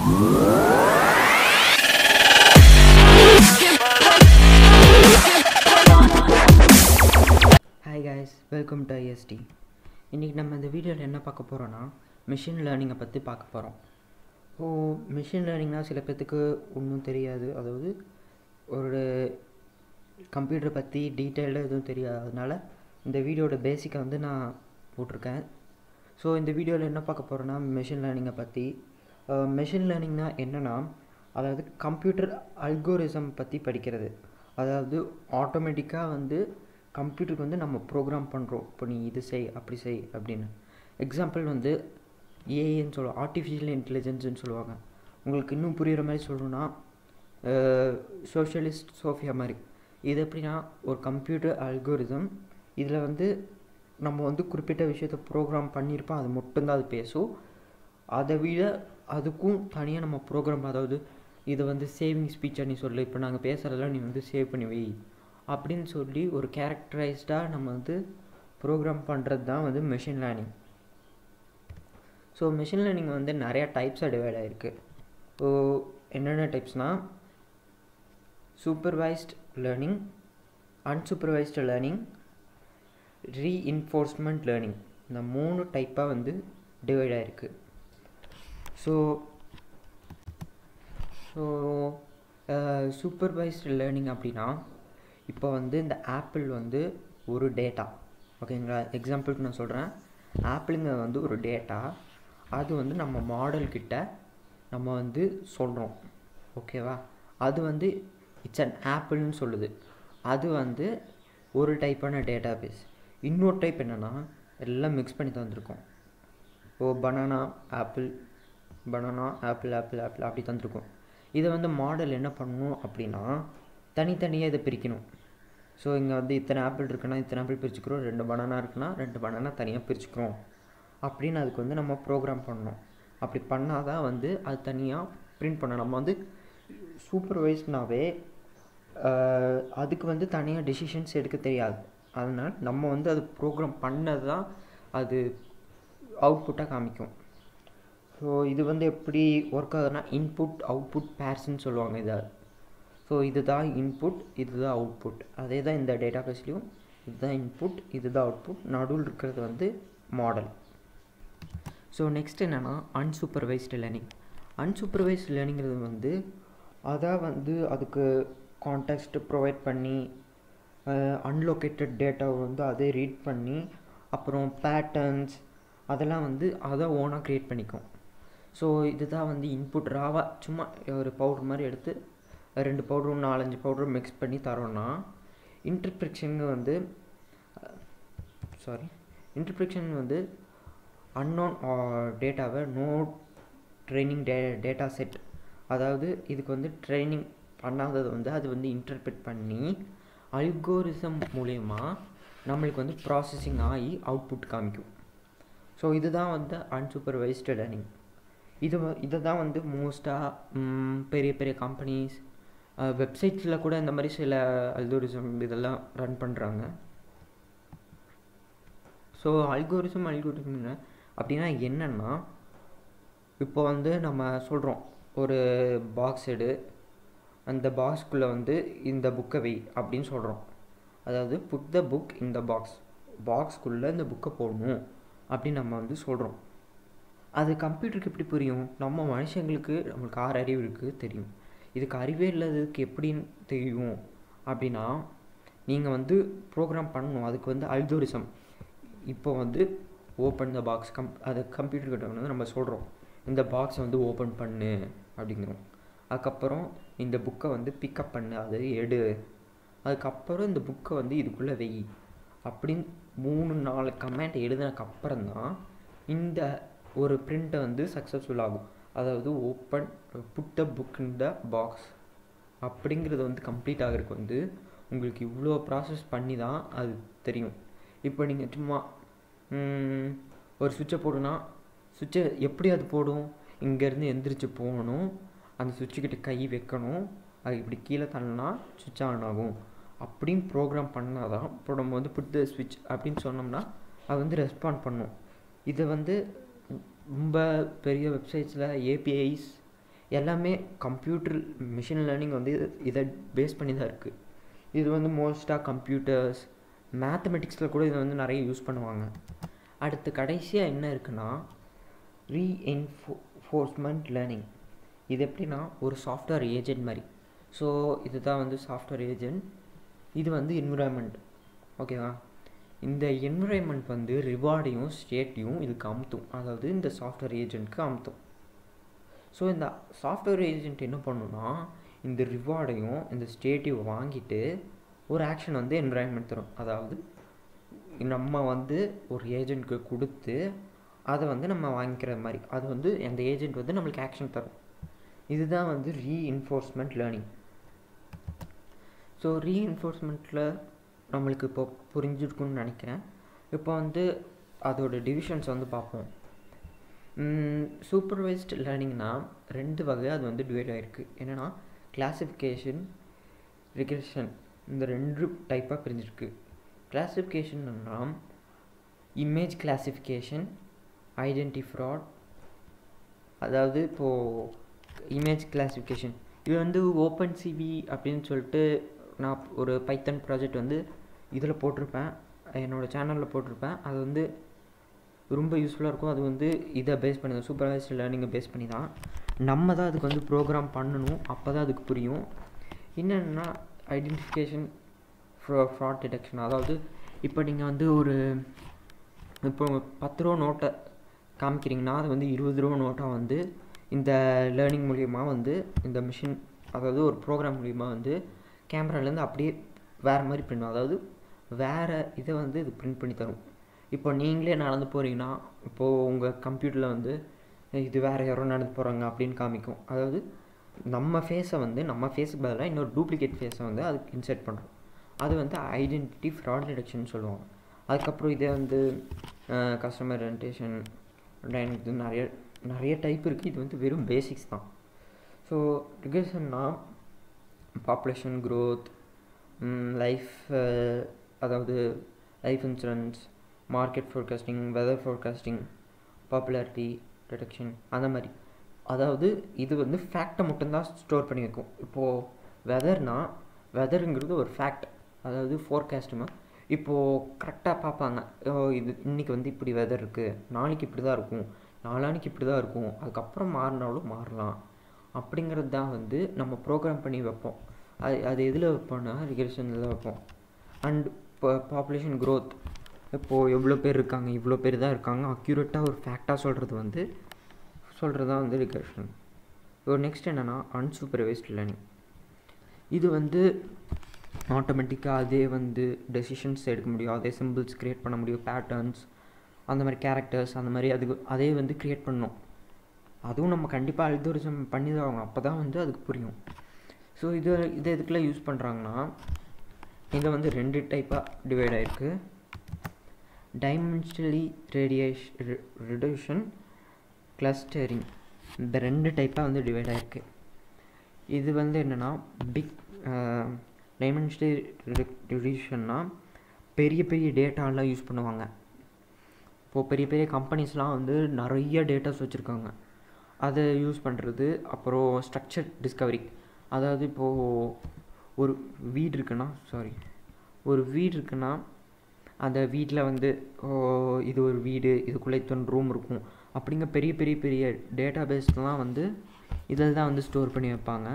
hi guys welcome to IST இன்றைக்கி நம்ம இந்த வீடியோவில் என்ன பார்க்க போகிறோன்னா மிஷின் லேர்னிங்கை பற்றி பார்க்க போகிறோம் ஓ மிஷின் லேர்னிங்னா சில பேர்த்துக்கு ஒன்றும் தெரியாது அதாவது ஒரு கம்ப்யூட்டர் பற்றி டீட்டெயில்டாக எதுவும் தெரியாது அதனால இந்த வீடியோட பேசிக்கை வந்து நான் போட்டிருக்கேன் ஸோ இந்த வீடியோவில் என்ன பார்க்க போகிறோன்னா மிஷின் லேர்னிங்கை பற்றி மிஷின் லேர்னிங்னா என்னென்னா அதாவது கம்ப்யூட்டர் அல்கோரிசம் பற்றி படிக்கிறது அதாவது ஆட்டோமேட்டிக்காக வந்து கம்ப்யூட்டருக்கு வந்து நம்ம ப்ரோக்ராம் பண்ணுறோம் இப்போ நீ இது செய் அப்படி செய் அப்படின்னு எக்ஸாம்பிள் வந்து ஏஐன்னு சொல்லுவோம் ஆர்டிஃபிஷியல் இன்டெலிஜென்ஸ்னு சொல்லுவாங்க உங்களுக்கு இன்னும் புரிகிற மாதிரி சொல்லணும்னா சோஷியலிஸ்ட் சோஃபியா மாதிரி இது எப்படின்னா ஒரு கம்ப்யூட்டர் அல்கோரிதம் இதில் வந்து நம்ம வந்து குறிப்பிட்ட விஷயத்த ப்ரோக்ராம் பண்ணியிருப்போம் அது மட்டும்தான் அது பேசும் அதை விட அதுக்கும் தனியாக நம்ம ப்ரோக்ராம் அதாவது இதை வந்து சேவிங் ஸ்பீச்சாக நீ சொல்லு இப்போ நாங்கள் பேசுகிறதெல்லாம் நீ வந்து சேவ் பண்ணி வை அப்படின்னு சொல்லி ஒரு கேரக்டரைஸ்டாக நம்ம வந்து ப்ரோக்ராம் பண்ணுறது தான் வந்து machine learning so machine learning வந்து நிறையா டைப்ஸாக டிவைட் ஆகிருக்கு ஸோ என்னென்ன டைப்ஸ்னால் supervised learning unsupervised learning reinforcement learning இந்த மூணு டைப்பாக வந்து டிவைட் ஆகிருக்கு ஸோ ஸோ சூப்பர்வைஸ்டு லேர்னிங் அப்படின்னா இப்போ வந்து இந்த ஆப்பிள் வந்து ஒரு டேட்டா ஓகேங்களா எக்ஸாம்பிளுக்கு நான் சொல்கிறேன் ஆப்பிளுங்க வந்து ஒரு டேட்டா அது வந்து நம்ம மாடல் கிட்ட நம்ம வந்து சொல்கிறோம் ஓகேவா அது வந்து இட்ஸ் அன் ஆப்பிள்னு சொல்லுது அது வந்து ஒரு டைப்பான டேட்டா பேஸ் இன்னொரு டைப் என்னென்னா எல்லாம் மிக்ஸ் பண்ணி தந்திருக்கோம் ஓ banana apple banana apple apple apple அப்படி தந்திருக்கோம் இதை வந்து மாடல் என்ன பண்ணணும் அப்படின்னா தனித்தனியாக இதை பிரிக்கணும் ஸோ இங்கே வந்து இத்தனை ஆப்பிள் இருக்குன்னா இத்தனை ஆப்பிள் பிரிச்சுக்கிறோம் ரெண்டு பனானா இருக்குன்னா ரெண்டு பனானா தனியாக பிரிச்சுக்கிறோம் அப்படின்னு அதுக்கு வந்து நம்ம ப்ரோக்ராம் பண்ணணும் அப்படி பண்ணால் தான் வந்து அது தனியாக பிரிண்ட் பண்ணணும் நம்ம வந்து சூப்பர்வைஸ்னாவே அதுக்கு வந்து தனியாக டெசிஷன்ஸ் எடுக்க தெரியாது அதனால் நம்ம வந்து அது ப்ரோக்ராம் பண்ணது தான் அது அவுட்புட்டாக காமிக்கும் ஸோ இது வந்து எப்படி ஒர்க் ஆகுதுன்னா இன்புட் அவுட்புட் பேர்ஸ்ன்னு சொல்லுவாங்க இதை ஸோ இதுதான் இன்புட் இதுதான் அவுட்புட் அதே தான் இந்த டேட்டா பேஸ்லேயும் இதுதான் இன்புட் இதுதான் அவுட்புட் நடுவில் இருக்கிறது வந்து மாடல் ஸோ நெக்ஸ்ட் என்னென்னா அன்சூப்பர்வைஸ்டு லேர்னிங் அன்சூப்பர்வைஸ்டு லேர்னிங்கிறது வந்து அதான் வந்து அதுக்கு கான்டெக்ஸ்ட் ப்ரொவைட் பண்ணி அன்லொக்கேட்டட் டேட்டாவை வந்து அதே ரீட் பண்ணி அப்புறம் பேட்டர்ன்ஸ் அதெல்லாம் வந்து அதை ஓனாக க்ரியேட் பண்ணிக்கும் ஸோ இதுதான் வந்து இன்புட் ராவாக சும்மா ஒரு பவுடர் மாதிரி எடுத்து ரெண்டு பவுடரும் நாலஞ்சு பவுடரும் மிக்ஸ் பண்ணி தரோன்னா இன்டர்பிரிக்ஷன் வந்து சாரி இன்டர்பிரிக்ஷன் வந்து அன்னோன் டேட்டாவை நோ ட்ரைனிங் டே டேட்டா செட் அதாவது இதுக்கு வந்து ட்ரைனிங் பண்ணாதது வந்து அது வந்து இன்டர்பிரட் பண்ணி அல்கோரிசம் மூலயமா நம்மளுக்கு வந்து ப்ராசஸிங் ஆகி அவுட்புட் காமிக்கும் ஸோ இதுதான் வந்து அன்சூப்பர்வைஸ்டு லேர்னிங் இது இதை தான் வந்து மோஸ்ட்டாக பெரிய பெரிய கம்பெனிஸ் வெப்சைட்ஸில் கூட இந்த மாதிரி சில அல்கோரிசம் இதெல்லாம் ரன் பண்ணுறாங்க ஸோ அல்கோரிசம் அல்கோரிசம் அப்படின்னா என்னென்னா இப்போ வந்து நம்ம சொல்கிறோம் ஒரு பாக்ஸ் எடு அந்த பாக்ஸ்குள்ளே வந்து இந்த புக்கை வை அப்படின்னு சொல்கிறோம் அதாவது புட் த புக் இந்த பாக்ஸ் பாக்ஸ்குள்ளே இந்த புக்கை போடணும் அப்படின்னு நம்ம வந்து சொல்கிறோம் அது கம்ப்யூட்டருக்கு எப்படி புரியும் நம்ம மனுஷங்களுக்கு நம்மளுக்கு ஆறு அறிவு இருக்குது தெரியும் இதுக்கு அறிவே இல்லாததுக்கு எப்படின்னு தெரியும் அப்படின்னா நீங்கள் வந்து ப்ரோக்ராம் பண்ணணும் அதுக்கு வந்து அல்கோரிசம் இப்போ வந்து ஓப்பன் த பாக்ஸ் கம் அது கம்ப்யூட்டர்கிட்ட வந்து நம்ம சொல்கிறோம் இந்த பாக்ஸை வந்து ஓப்பன் பண்ணு அப்படிங்கிறோம் அதுக்கப்புறம் இந்த புக்கை வந்து பிக்கப் பண்ணு அதை எடு அதுக்கப்புறம் இந்த புக்கை வந்து இதுக்குள்ளே வெய் அப்படின்னு மூணு நாலு கமெண்ட் எழுதினதுக்கப்புறம் தான் இந்த ஒரு பிரிண்ட்டை வந்து சக்ஸஸ்ஃபுல் ஆகும் அதாவது open put the book in the box அப்படிங்கிறது வந்து கம்ப்ளீட் ஆகிறதுக்கு வந்து உங்களுக்கு இவ்வளோ ப்ராசஸ் பண்ணி தான் அது தெரியும் இப்போ நீங்கள் சும்மா ஒரு சுவிட்சை போடுனா சுவிட்சை எப்படி அது போடும் இங்கேருந்து எந்திரிச்சு போகணும் அந்த சுவிட்சுக்கிட்ட கை வைக்கணும் அது இப்படி கீழே தள்ளினா சுவிட்ச் ஆன் ஆகும் அப்படின்னு ப்ரோக்ராம் பண்ணால் தான் இப்போ நம்ம வந்து புட் த ஸ்விட்ச் அப்படின்னு சொன்னோம்னா அது வந்து ரெஸ்பாண்ட் பண்ணும் இதை வந்து ரொம்ப பெரிய வெப்சைட்ஸில் ஏபிஐஸ் எல்லாமே கம்ப்யூட்டர் மிஷின் லேர்னிங் வந்து இதை பேஸ் பண்ணி தான் இருக்குது இது வந்து மோஸ்ட்டாக கம்ப்யூட்டர்ஸ் மேத்தமெட்டிக்ஸில் கூட இதை வந்து நிறைய யூஸ் பண்ணுவாங்க அடுத்து கடைசியாக என்ன இருக்குன்னா ரீஎன்ஃபோர்ஸ்மெண்ட் லேர்னிங் இது எப்படின்னா ஒரு சாஃப்ட்வேர் ஏஜென்ட் மாதிரி ஸோ இதுதான் வந்து சாஃப்ட்வேர் ஏஜென்ட் இது வந்து என்விரான்மெண்ட் ஓகேவா இந்த என்விரான்மெண்ட் வந்து ரிவார்டையும் ஸ்டேட்டையும் இதுக்கு அமுத்தும் அதாவது இந்த சாஃப்ட்வேர் ஏஜென்ட்க்கு அமுத்தும் ஸோ இந்த சாஃப்ட்வேர் ஏஜென்ட் என்ன பண்ணுன்னா இந்த ரிவார்டையும் இந்த ஸ்டேட்டையும் வாங்கிட்டு ஒரு ஆக்ஷன் வந்து என்விரான்மெண்ட் தரும் அதாவது நம்ம வந்து ஒரு ஏஜென்ட்க்கு கொடுத்து அதை வந்து நம்ம வாங்கிக்கிற மாதிரி அது வந்து அந்த ஏஜென்ட் வந்து நம்மளுக்கு ஆக்ஷன் தரும் இதுதான் வந்து ரீஇன்ஃபோர்ஸ்மெண்ட் லேர்னிங் ஸோ ரீஇன்ஃபோர்ஸ்மெண்ட்டில் நம்மளுக்கு இப்போ புரிஞ்சிருக்குன்னு நினைக்கிறேன் இப்போ வந்து அதோட டிவிஷன்ஸ் வந்து பார்ப்போம் சூப்பர்வைஸ்ட் லேர்னிங்னா ரெண்டு வகை அது வந்து டிவைட் ஆகிருக்கு என்னென்னா கிளாசிஃபிகேஷன் ரிகர்ஷன் இந்த ரெண்டு டைப்பாக பிரிஞ்சிருக்கு கிளாசிஃபிகேஷன்னா இமேஜ் கிளாசிஃபிகேஷன் ஐடென்டி ஃப்ராட் அதாவது இப்போது இமேஜ் கிளாசிஃபிகேஷன் இது வந்து ஓப்பன் சிவி அப்படின்னு சொல்லிட்டு நான் ஒரு பைத்தன் ப்ராஜெக்ட் வந்து இதில் போட்டிருப்பேன் என்னோடய சேனலில் போட்டிருப்பேன் அது வந்து ரொம்ப யூஸ்ஃபுல்லாக இருக்கும் அது வந்து இதை பேஸ் பண்ணி தான் சூப்பர்வைஸ்ட் லேர்னிங்கை பேஸ் பண்ணி தான் நம்ம தான் அதுக்கு வந்து ப்ரோக்ராம் பண்ணணும் அப்போ தான் அதுக்கு புரியும் என்னென்னா ஐடென்டிஃபிகேஷன் ஃப்ரா ஃப்ராட் டிடெக்ஷன் அதாவது இப்போ நீங்கள் வந்து ஒரு இப்போ பத்து ரூபா நோட்டை காமிக்கிறீங்கன்னா அது வந்து இருபது ரூபா நோட்டாக வந்து இந்த லேர்னிங் மூலிமா வந்து இந்த மிஷின் அதாவது ஒரு ப்ரோக்ராம் மூலிமா வந்து கேமராலேருந்து அப்படியே வேறு மாதிரி பிரிண்ட் அதாவது வேறு இதை வந்து இது பிரிண்ட் பண்ணி தரும் இப்போ நீங்களே நடந்து போகிறீங்கன்னா இப்போது உங்கள் கம்ப்யூட்டரில் வந்து இது வேறு யாரோ நடந்து போகிறாங்க அப்படின்னு காமிக்கும் அதாவது நம்ம ஃபேஸை வந்து நம்ம ஃபேஸுக்கு பதிலாக இன்னொரு டூப்ளிகேட் ஃபேஸை வந்து அதுக்கு இன்சர்ட் பண்ணுறோம் அது வந்து ஐடென்டிட்டி ஃப்ராட் டிடெக்ஷன் சொல்லுவாங்க அதுக்கப்புறம் இதே வந்து கஸ்டமர் ரென்டேஷன் இது நிறைய நிறைய டைப் இருக்குது இது வந்து வெறும் பேசிக்ஸ் தான் ஸோ ரிகர்ஷன்னா பாப்புலேஷன் க்ரோத் லைஃப் அதாவது life insurance market forecasting weather forecasting popularity detection அந்த மாதிரி அதாவது இது வந்து ஃபேக்டை மட்டும்தான் ஸ்டோர் பண்ணி வைக்கும் இப்போது வெதர்னா வெதருங்கிறது ஒரு ஃபேக்ட் அதாவது ஃபோர்காஸ்ட்டுமா இப்போது கரெக்டாக பார்ப்பாங்க இது இன்றைக்கி வந்து இப்படி வெதர் இருக்குது நாளைக்கு இப்படி தான் இருக்கும் நாளானிக்கு இப்படி தான் இருக்கும் அதுக்கப்புறம் மாறினாலும் மாறலாம் அப்படிங்கிறது தான் வந்து நம்ம ப்ரோக்ராம் பண்ணி வைப்போம் அது அது எதில் வைப்போம்னா ரிகர்ஷனில் தான் வைப்போம் அண்ட் இப்போ பாப்புலேஷன் க்ரோத் இப்போது எவ்வளோ பேர் இருக்காங்க இவ்வளோ பேர் தான் இருக்காங்க அக்யூரேட்டாக ஒரு ஃபேக்டாக சொல்கிறது வந்து சொல்கிறது தான் வந்து ரிகர்ஷன் இப்போ நெக்ஸ்ட் என்னென்னா அன்சூப்பர்வைஸ்ட் லேர்னிங் இது வந்து ஆட்டோமேட்டிக்காக அதே வந்து டெசிஷன்ஸ் எடுக்க முடியும் அதே சிம்பிள்ஸ் க்ரியேட் பண்ண முடியும் பேட்டர்ன்ஸ் அந்த மாதிரி கேரக்டர்ஸ் அந்த மாதிரி அதுக்கு அதே வந்து க்ரியேட் பண்ணணும் அதுவும் நம்ம கண்டிப்பாக அல்கோரிசம் பண்ணி தான் ஆகணும் அப்போ தான் வந்து அதுக்கு புரியும் ஸோ இது இது எதுக்குலாம் யூஸ் பண்ணுறாங்கன்னா இதை வந்து ரெண்டு டைப்பாக டிவைட் ஆகிருக்கு டைமென்ஷனலி ரேடியேஷ் ரிடக்ஷன் கிளஸ்டரிங் இந்த ரெண்டு டைப்பாக வந்து டிவைட் ஆகிருக்கு இது வந்து என்னென்னா பிக் டைமென்ஷனலி ரிடியூஷன்னா பெரிய பெரிய டேட்டாலாம் யூஸ் பண்ணுவாங்க இப்போது பெரிய பெரிய கம்பெனிஸ்லாம் வந்து நிறைய டேட்டாஸ் வச்சுருக்காங்க அதை யூஸ் பண்ணுறது அப்புறம் ஸ்ட்ரக்சர் டிஸ்கவரி அதாவது இப்போது ஒரு வீடு இருக்குன்னா சாரி ஒரு வீடு இருக்குன்னா அந்த வீட்டில் வந்து இது ஒரு வீடு இதுக்குள்ளே இத்தனை ரூம் இருக்கும் அப்படிங்க பெரிய பெரிய பெரிய டேட்டா பேஸ்லாம் வந்து இதில் தான் வந்து ஸ்டோர் பண்ணி வைப்பாங்க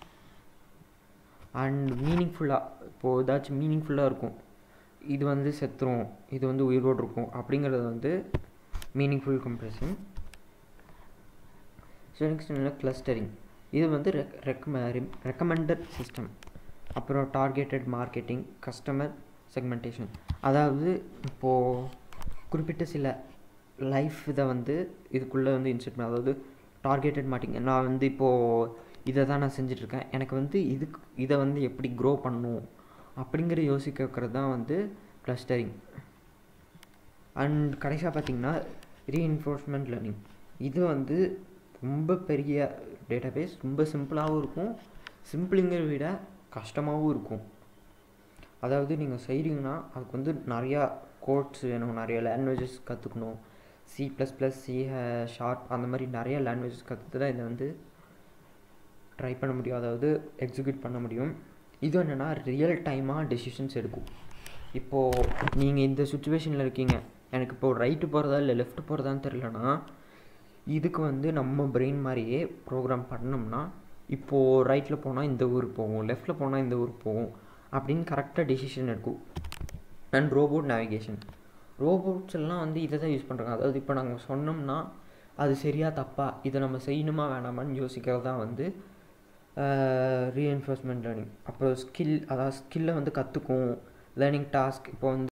அண்ட் மீனிங்ஃபுல்லாக இப்போது ஏதாச்சும் மீனிங்ஃபுல்லாக இருக்கும் இது வந்து செத்துரும் இது வந்து உயிரோடு இருக்கும் அப்படிங்கிறது வந்து மீனிங்ஃபுல் கம்ப்ரெஷன் ஸோ நெக்ஸ்ட் என்ன கிளஸ்டரிங் இது வந்து ரெக் ரெக்கம ரெக்கமெண்டட் சிஸ்டம் அப்புறம் டார்கெட்டட் மார்க்கெட்டிங் கஸ்டமர் செக்மெண்டேஷன் அதாவது இப்போது குறிப்பிட்ட சில லைஃப் இதை வந்து இதுக்குள்ளே வந்து இன்செர்ட் பண்ண அதாவது டார்கெட்டட் மார்க்கெட்டிங் நான் வந்து இப்போது இதை தான் நான் செஞ்சிட்ருக்கேன் எனக்கு வந்து இதுக்கு இதை வந்து எப்படி க்ரோ பண்ணணும் அப்படிங்கிற யோசிக்க வைக்கிறது தான் வந்து கிளஸ்டரிங் அண்ட் கடைசியாக பார்த்தீங்கன்னா ரீஎன்ஃபோர்ஸ்மெண்ட் லேர்னிங் இது வந்து ரொம்ப பெரிய டேட்டாபேஸ் ரொம்ப சிம்பிளாகவும் இருக்கும் சிம்பிளுங்கிறத விட கஷ்டமாகவும் இருக்கும் அதாவது நீங்கள் செய்கிறீங்கன்னா அதுக்கு வந்து நிறையா கோட்ஸ் வேணும் நிறைய லாங்குவேஜஸ் கற்றுக்கணும் C plus plus C sharp அந்த மாதிரி நிறைய லாங்குவேஜஸ் கற்றுட்டு தான் இதை வந்து ட்ரை பண்ண முடியும் அதாவது எக்ஸிக்யூட் பண்ண முடியும் இது என்னென்னா ரியல் டைமாக டெசிஷன்ஸ் எடுக்கும் இப்போது நீங்கள் இந்த சுச்சுவேஷனில் இருக்கீங்க எனக்கு இப்போது ரைட்டு போகிறதா இல்லை லெஃப்ட் போகிறதான்னு தெரிலனா இதுக்கு வந்து நம்ம பிரெயின் மாதிரியே ப்ரோக்ராம் பண்ணோம்னா இப்போது ரைட்டில் போனால் இந்த ஊருக்கு போகும் லெஃப்ட்டில் போனால் இந்த ஊருக்கு போகும் அப்படின்னு கரெக்டாக டெசிஷன் எடுக்கும் அண்ட் ரோபோட் நேவிகேஷன் ரோபோட்ஸ் எல்லாம் வந்து இதை தான் யூஸ் பண்ணுறாங்க அதாவது இப்போ நாங்கள் சொன்னோம்னா அது சரியா தப்பா இதை நம்ம செய்யணுமா வேணாமான்னு யோசிக்கிறது தான் வந்து ரீஎன்ஃபோர்ஸ்மெண்ட் லேர்னிங் அப்புறம் ஸ்கில் அதாவது ஸ்கில்லை வந்து கற்றுக்கும் லேர்னிங் டாஸ்க் இப்போ வந்து